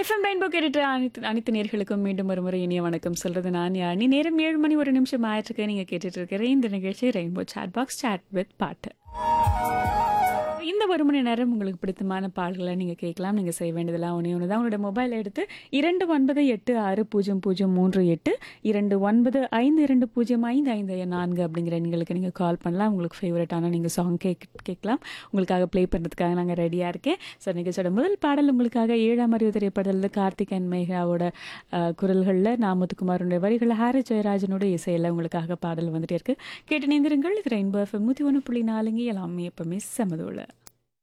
FM rainbow கேட்டுட்டு அனைத்து அனைத்து நேர்களுக்கும் மீண்டும் ஒரு முறை இனிய வணக்கம் சொல்றது நான் யானி நேரம் ஏழு மணி ஒரு நிமிஷம் ஆயிட்டிருக்கு நீங்க கேட்டுட்டு இருக்கிற இந்த நிகழ்ச்சி rainbow chat box chat with பாட்டு இந்த ஒரு மணி நேரம் உங்களுக்கு பிடித்தமான பாடல்களை நீங்கள் கேட்கலாம் நீங்கள் செய்ய வேண்டியதெல்லாம் ஒன்றே ஒன்று தான் உங்களோட மொபைல் எடுத்து இரண்டு ஒன்பது எட்டு ஆறு பூஜ்ஜியம் பூஜ்ஜியம் மூன்று எட்டு இரண்டு ஒன்பது ஐந்து இரண்டு பூஜ்ஜியம் ஐந்து ஐந்து நான்கு அப்படிங்கிற எண்களுக்கு நீங்கள் கால் பண்ணலாம் உங்களுக்கு ஃபேவரட்டான நீங்கள் சாங் கேக் கேட்கலாம் உங்களுக்காக ப்ளே பண்ணுறதுக்காக நாங்கள் ரெடியாக இருக்கேன் ஸோ நிகழ்ச்சியோட முதல் பாடல் உங்களுக்காக ஏழாம் அறிவு திரைப்படத்தில் கார்த்திக் அண்ட் மேகாவோட குரல்களில் நாமத்துக்குமாரோட வரிகளில் ஹாரி ஜெயராஜனோட இசையில் உங்களுக்காக பாடல் வந்துட்டே இருக்கு கேட்டு நேந்திருங்கள் இது ரெயின்போ எஃப்எம் நூற்றி ஒன்று புள்ளி நாலுங்க எல்லாமே எப்பவுமே செமதோல